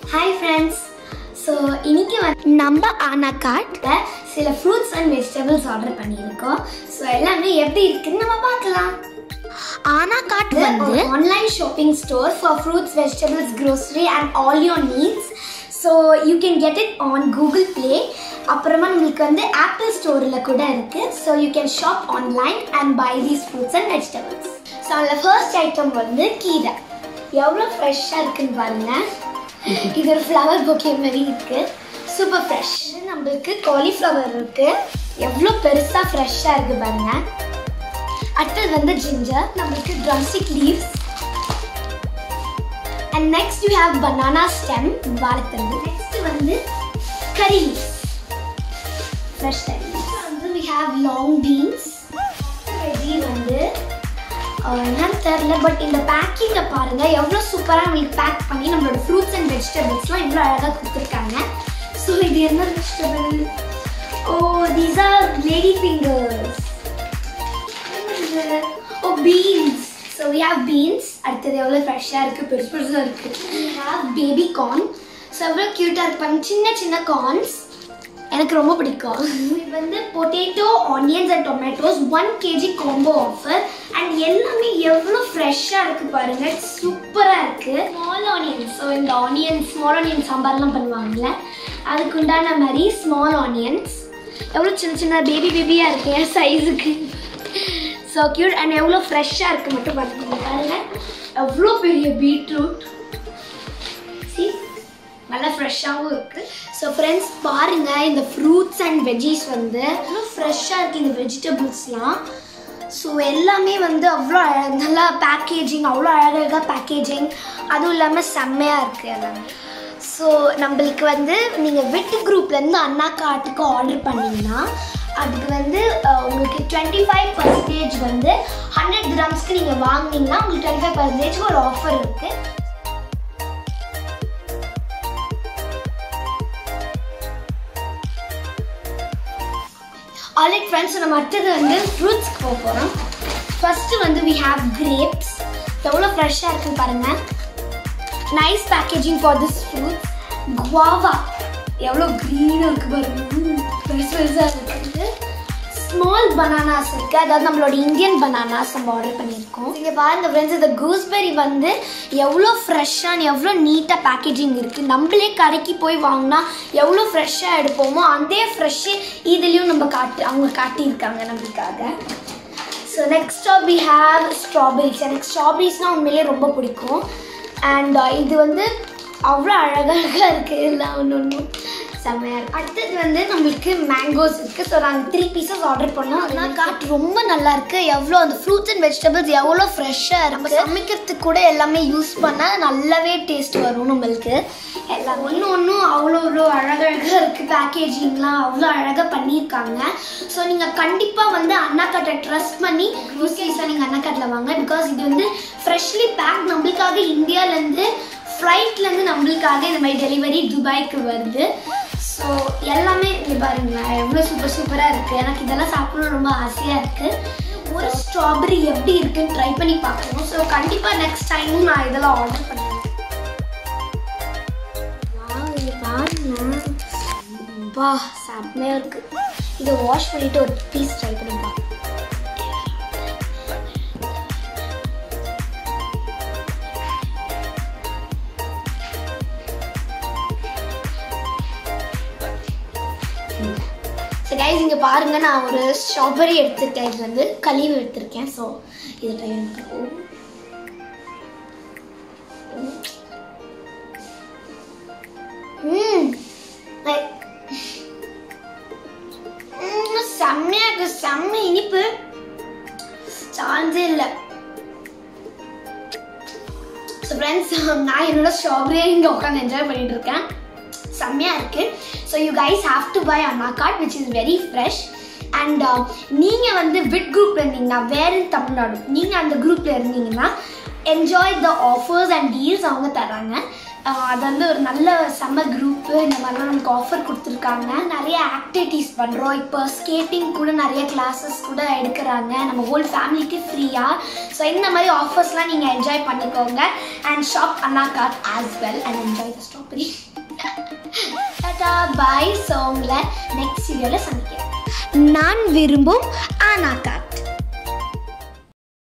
hi friends so இன்னைக்கு வந்து நம்ம ஆனா கார்ட்டில் சில ஃப்ரூட்ஸ் அண்ட் வெஜிடபிள்ஸ் ஆர்டர் பண்ணியிருக்கோம் ஸோ எல்லாமே எப்படி இருக்குன்னு நம்ம பார்க்கலாம் ஆனா காட் வந்து online shopping store for fruits vegetables grocery and all your needs so you can get it on Google Play அப்புறமா நம்மளுக்கு வந்து ஆப்பிள் ஸ்டோரில் கூட இருக்குது so you can shop online and buy these fruits and vegetables so அதில் first item வந்து கீரை எவ்வளோ ஃப்ரெஷ்ஷாக இருக்குன்னு பாருங்கள் இது ஒரு ஃப்ளவர் பொக்கே மாதிரி இருக்குது சூப்பர் ஃப்ரெஷ் நம்மளுக்கு காலிஃப்ளவர் இருக்குது எவ்வளோ பெருசாக ஃப்ரெஷ்ஷாக இருக்குது பாருங்கள் அடுத்தது வந்து ஜிஞ்சர் நம்மளுக்கு drumstick leaves and next you have banana stem வாழைத்தண்டு நெக்ஸ்ட் வந்து கறி லீவ்ஸ் ஃப்ரெஷ் கறி வந்து we have long beans veggie வந்து அஹ், என்னன்னு தெரில பட் இந்த பேக்கிங்கை பாருங்க எவ்வளோ சூப்பராக நம்மளுக்கு பேக் பண்ணி நம்மளோட ஃப்ரூட்ஸ் அண்ட் வெஜிடபிள்ஸ்லாம் இவ்வளோ அழகாக கொடுத்துருக்காங்க ஸோ இது என்ன vegetable oh these are lady fingers oh beans so we have beans அடுத்தது எவ்வளோ ஃப்ரெஷ்ஷாக இருக்குது பெருசு பெருசாக இருக்குது we have baby corn so எவ்வளோ க்யூட்டாக இருப்பாங்க சின்ன சின்ன கார்ன்ஸ் எனக்கு ரொம்ப பிடிக்கும் இது வந்து potato onions and tomatoes one KG combo offer and எல்லாமே எவ்வளோ ஃப்ரெஷ்ஷாக இருக்குது பாருங்கள் சூப்பராக இருக்குது ஸ்மால் ஆனியன்ஸ் ஸோ இந்த ஆனியன்ஸ் ஸ்மால் ஆனியன் சாம்பார்லாம் பண்ணுவாங்கல்ல அதுக்கு உண்டான மாதிரி ஸ்மால் ஆனியன்ஸ் எவ்வளோ சின்ன சின்ன பேபி பேபியாக இருக்கு என் சைஸுக்கு ஸோ க்யூட் அண்ட் எவ்வளோ ஃப்ரெஷ்ஷாக இருக்குது மட்டும் பார்த்துக்கோங்க பாருங்க எவ்வளோ பெரிய பீட்ரூட் சி நல்லா ஃப்ரெஷ்ஷாகவும் இருக்குது ஸோ ஃப்ரெண்ட்ஸ் பாருங்கள் இந்த ஃப்ரூட்ஸ் அண்ட் வெஜ்ஜீஸ் வந்து எவ்வளோ ஃப்ரெஷ்ஷாக இருக்குது இந்த வெஜிடபிள்ஸ்லாம் ஸோ எல்லாமே வந்து அவ்வளோ அழ- நல்லா பேக்கேஜிங் அவ்வளோ அழகழகாக பேக்கேஜிங் அதுவும் இல்லாமல் செம்மையாக இருக்குது எல்லாமே ஸோ நம்மளுக்கு வந்து நீங்கள் வெட்டு குரூப்லேருந்து அண்ணா காட்டுக்கு ஆர்டர் பண்ணிங்கன்னா அதுக்கு வந்து அஹ், உங்களுக்கு டுவெண்ட்டி ஃபைவ் பர்சன்டேஜ் வந்து ஹண்ட்ரட் கிராம்ஸ்க்கு நீங்கள் வாங்குனீங்கன்னா உங்களுக்கு டுவெண்ட்டி ஃபைவ் பர்சன்டேஜ் ஒரு ஆஃபர் இருக்குது ஆல்ரைட் ஃப்ரெண்ட்ஸ் நம்ம அடுத்தது வந்து ஃப்ரூட்ஸ்க்கு போக போகிறோம் ஃபஸ்ட்டு வந்து வி ஹாவ் கிரேப்ஸ் எவ்வளோ ஃப்ரெஷ்ஷாக இருக்குன்னு பாருங்கள் nice packaging for this fruit guava எவ்வளோ க்ரீனாக இருக்குது பாருங்க ம், பெருசு பெருசாக இருக்குது ஸ்மால் பனானாஸ் இருக்குது அதாவது நம்மளோட இந்தியன் பனானாஸ் நம்ம ஆர்டர் பண்ணியிருக்கோம் இங்கே பாருங்க ஃப்ரெண்ட்ஸ் இந்த கூஸ்பெரி வந்து எவ்வளோ ஃப்ரெஷ்ஷான எவ்வளோ நீட்டாக பேக்கேஜிங் இருக்குது நம்மளே கடைக்கு போய் வாங்கினா எவ்வளோ ஃப்ரெஷ்ஷாக எடுப்போமோ அதே ஃப்ரெஷ்ஷு இதுலேயும் நம்ம காட்டு அவங்க காட்டியிருக்காங்க நம்மளுக்காக so next stop we have strawberries எனக்கு ஸ்ட்ராபெரிஸ்னால் உண்மையிலேயே ரொம்ப பிடிக்கும் அண்ட் இது வந்து அவ்வளோ அழகழகாக இருக்குது எல்லாம் ஒன்று ஒன்று செம்மையாக இருக்கு அடுத்தது வந்து நம்மளுக்கு மேங்கோஸ் இருக்குது ஸோ நாங்கள் த்ரீ பீசஸ் ஆர்டர் பண்ணோம் அதெல்லாம் காட் ரொம்ப நல்லா இருக்கு எவ்வளோ அந்த ஃப்ரூட்ஸ் அண்ட் வெஜிடபிள்ஸ் எவ்வளோ ஃப்ரெஷ்ஷாக இருக்கு சமைக்கிறதுக்கு கூட எல்லாமே யூஸ் பண்ணால் நல்லாவே டேஸ்ட் வரும் நம்மளுக்கு எல்லாம் ஒன்று ஒன்றும் அவ்வளோ அவ்வளோ அழகழகாக இருக்குது பேக்கேஜிங்லாம் அவ்வளோ அழகாக பண்ணியிருக்காங்க ஸோ நீங்கள் கண்டிப்பாக வந்து அண்ணாக்காட்டை ட்ரஸ்ட் பண்ணி யூஸ்வீஸாக நீங்கள் அண்ணாக்காட்டில் வாங்க பிகாஸ் இது வந்து ஃப்ரெஷ்லி பேக் நம்மளுக்காக இந்தியாவிலேருந்து ஃப்ளைட்லேருந்து நம்மளுக்காக இந்த மாதிரி டெலிவரி துபாய்க்கு வருது ஸோ எல்லாமே இங்கே பாருங்களேன் எவ்வளோ சூப்பர் சூப்பராக இருக்குது எனக்கு இதெல்லாம் சாப்பிடணும் ரொம்ப ஆசையாக இருக்குது ஒரு ஸ்ட்ராபெரி எப்படி இருக்குன்னு ட்ரை பண்ணி பார்க்கணும் ஸோ கண்டிப்பாக நெக்ஸ்ட் டைமும் நான் இதெல்லாம் ஆர்டர் பண்ணுவேன் பா செம்மையாக இருக்கு இதை வாஷ் பண்ணிட்டு ஒரு பீஸ் ட்ரை பண்ணி பார்க்கலாம் ஸோ கைஸ் இங்கே பாருங்க நான் ஒரு ஸ்ட்ராபெரி எடுத்திருக்கேன் இது வந்து கழிவு எடுத்திருக்கேன் ஸோ இதை ட்ரை பண்ணுவோம் ம் like- ம், செம்மையா இருக்கு செம்ம இனிப்பு சான்ஸே இல்லை ஸோ ஃப்ரெண்ட்ஸ் நான் என்னோட ஸ்ட்ராபெரியை இங்கே உட்காந்து என்ஜாய் பண்ணிட்டு இருக்கேன் செம்மையாக இருக்கு so you guys have to buy Anna Kart which is very fresh and நீங்கள் வந்து விட் குரூப்பில் இருந்தீங்கன்னா வேறு தமிழ்நாடு நீங்கள் அந்த குரூப்பில் இருந்தீங்கன்னா enjoy the offers and deals அவங்க தராங்க அஹ் அது வந்து ஒரு நல்ல செம்ம குரூப்பு இந்த மாதிரிலாம் நமக்கு ஆஃபர் கொடுத்துருக்காங்க நிறைய ஆக்டிவிட்டீஸ் பண்ணுறோம் இப்போ ஸ்கேட்டிங் கூட நிறைய கிளாஸஸ் கூட எடுக்கிறாங்க நம்ம ஹோல் ஃபேமிலிக்கு ஃப்ரீயாக ஸோ இந்த மாதிரி ஆஃபர்ஸ்லாம் நீங்கள் என்ஜாய் பண்ணிக்கோங்க and shop Anna Kart as well and enjoy the strawberry tata bye so உங்களை நெக்ஸ்ட் வீடியோவில் சந்திக்கிறேன் நான் விரும்பும் ஆனாக்கா